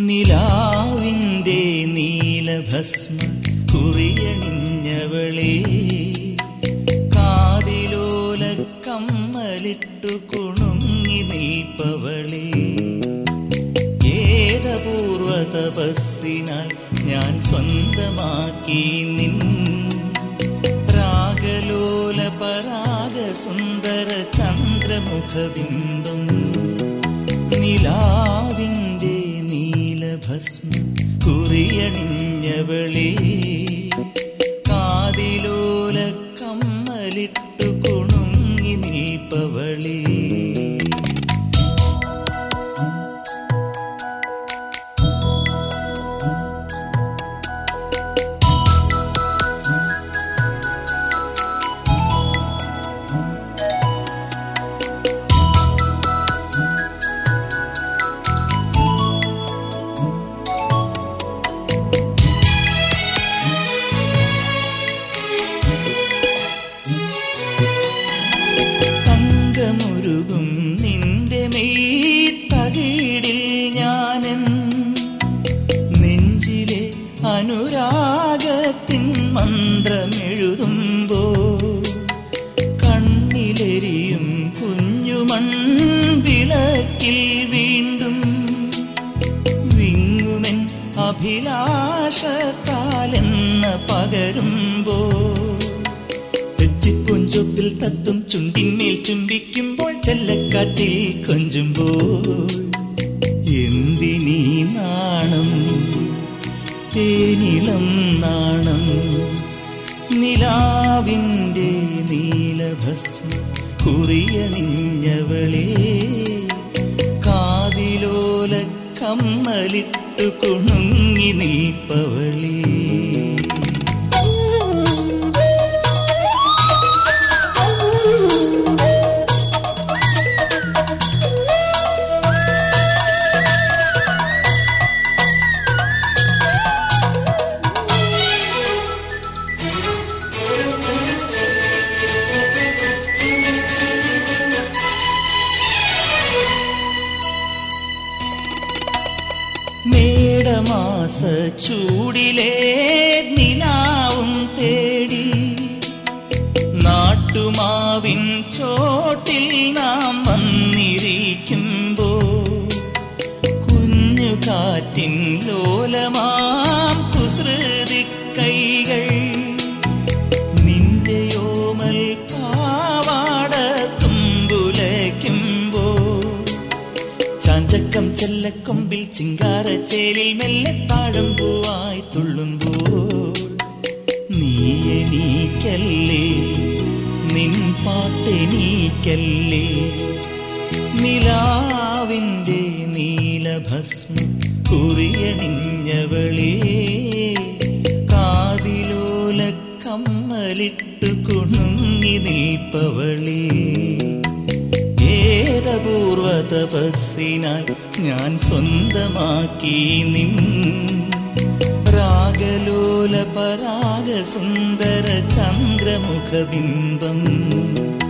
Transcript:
നിലാവിൻ്റെ നീലഭസ്മ കുറിയണിഞ്ഞവളേ കാതിലോല കമ്മലിട്ടു കുണുങ്ങി നിൽപ്പവളേ ഏതപൂർവ തപസ്സിനാൽ ഞാൻ സ്വന്തമാക്കി നിൻ രാഗലോല പരാഗ സുന്ദര ചന്ദ്രമുഖബിംബം നിലാവിൻ്റെ നീലഭസ്മ കുറിയണിഞ്ഞവളേ കാതിലോല കമ്മലിട്ടു കുണുങ്ങി നിൽപ്പവളേ തങ്കമുരുകും നിന്റെ മെയ് തകിടിൽ ഞാനൻ നെഞ്ചിലെ അനുരാഗത്തിൻ മന്ത്രമെഴുതുമ്പോ കണ്ണിലെരിയും കുഞ്ഞുമൺ വിളക്കിൽ വീണ്ടും വിങ്ങുമെൻ അഭിലാഷത്താലെന്ന പകരുമ്പോ തെച്ചിപ്പുഞ്ചൊപ്പിൽ തത്തും ചുണ്ടിന്മേൽ ചുംബിക്കുമ്പോൾ ചെല്ലക്കാറ്റിൽ കൊഞ്ചുമ്പോൾ എന്തിനീ നാണം തേനിളം നാണം നിലാവിൻ്റെ നീലഭസ്മ കുറിയണിഞ്ഞവളേ കാതിലോല കമ്മലിട്ടു കുണുങ്ങി നിൽപ്പവളേ മേടമാസ ചൂടിലെ നിലാവും തേടി നാട്ടുമാവിൻ ചോട്ടിൽ നാം വന്നിരിക്കുമ്പോ കുഞ്ഞു കാറ്റിൻ ലോലമാം കുസൃതി കൈകൾ നിന്റെയോമൽ പാവാട തുമ്പുലയ്ക്കുമ്പോ ചാഞ്ചക്കം ചെല്ലക്കൊമ്പിൽ ചിങ്കാരച്ചേലിൽ മെല്ലെ താഴമ്പൂവായി തുള്ളുമ്പോൾ നീ എണീക്കല്ലേ നിൻ പാട്ടെണീക്കല്ലേ നിലാവിൻ്റെ നീലഭസ്മ കുറിയണിഞ്ഞവളേ കാതിലോല കമ്മലിട്ടു കുണുങ്ങി നിൽപ്പവളേ ഏതപൂർവ തപസ്സിനാൽ ഞാൻ സ്വന്തമാക്കി നിൻ രാഗലോല പരാഗ സുന്ദര ചന്ദ്രമുഖബിംബം